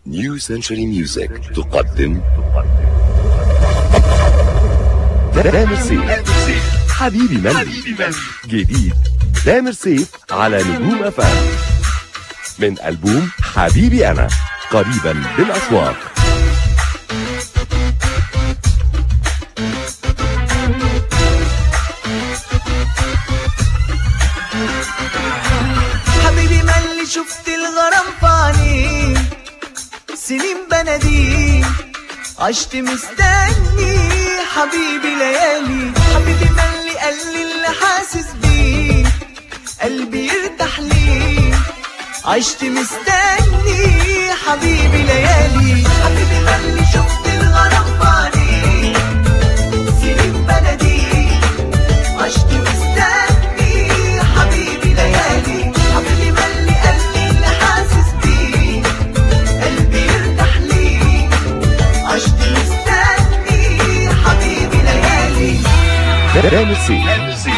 نيو سنشري ميوزك تقدم تامر سيف حبيبي ملي جديد تامر سيف على نجوم افلام من ألبوم حبيبي أنا قريبا بالأسواق حبيبي ملي شفت الغرام في عينيه سنين بناديه عشت مستني حبيبي ليالي حبيبي ملي قال لي اللي حاسس بيه قلبي يرتاح ليه عشت مستني حبيبي ليالي حبيبي ملي شفت الغرام في عينيه سنين بناديه عشت مستني حبيبي ليالي حبيبي ملي قال لي اللي حاسس بيه قلبي يرتاح ليه عشت مستني حبيبي ليالي تامر سيف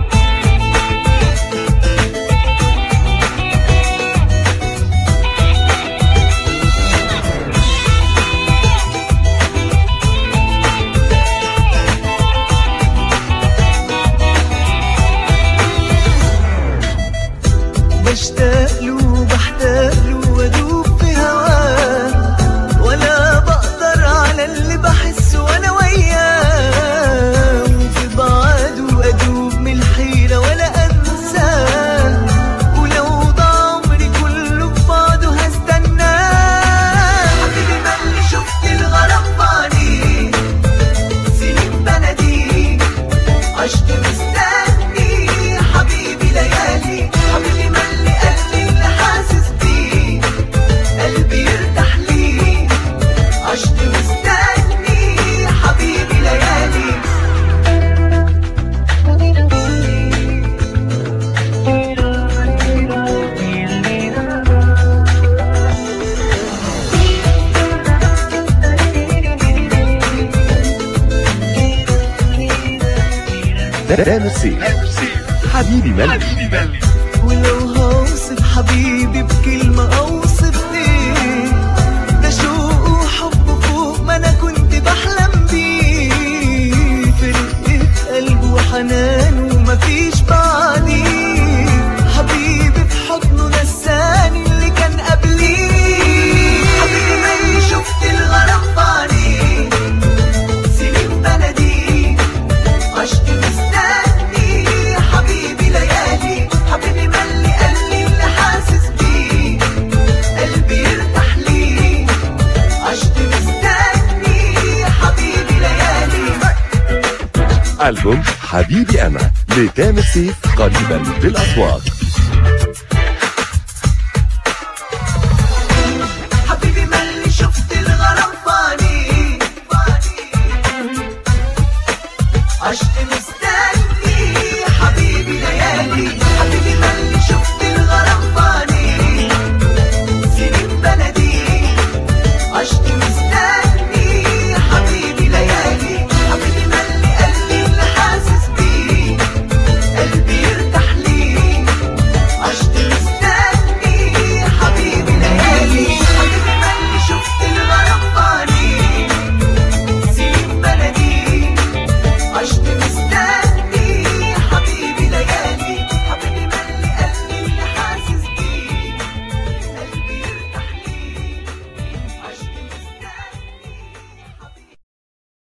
بشتاق له بحتاج له وادوب في هواه ولا بقدر على اللي بحسه وانا وياه وفي بعده ادوب من الحيره ولا انساه ولو ضاع عمري كله في بعضه هستناه حبيبي ملي شفت الغرام في عينيه سنين بناديه عشت مستني حبيبي ليالي حبيبي ملي قال لي اللي حاسس بيه قلبي يرتاح ليه عشت مستني حبيبي ليالي تامر سيف حبيبي ملي ولو هوصف حبيبي بكلمة أوصف ليه ده شوق وحب فوق ما أنا كنت بحلم بيه فرقة قلب وحنان ومفيش بعديه حبيبي في حضنه نساني اللي كان قبليه حبيبي مالي شفت الغرام في عينيه سنين بلدي عشت مستني حبيبي ليالي حبيبي ملي قال لي اللي حاسس بيه قلبي يرتاح ليه عشت مستني حبيبي ليالي ألبوم حبيبي أنا لتامر سيف قريبا بالأسواق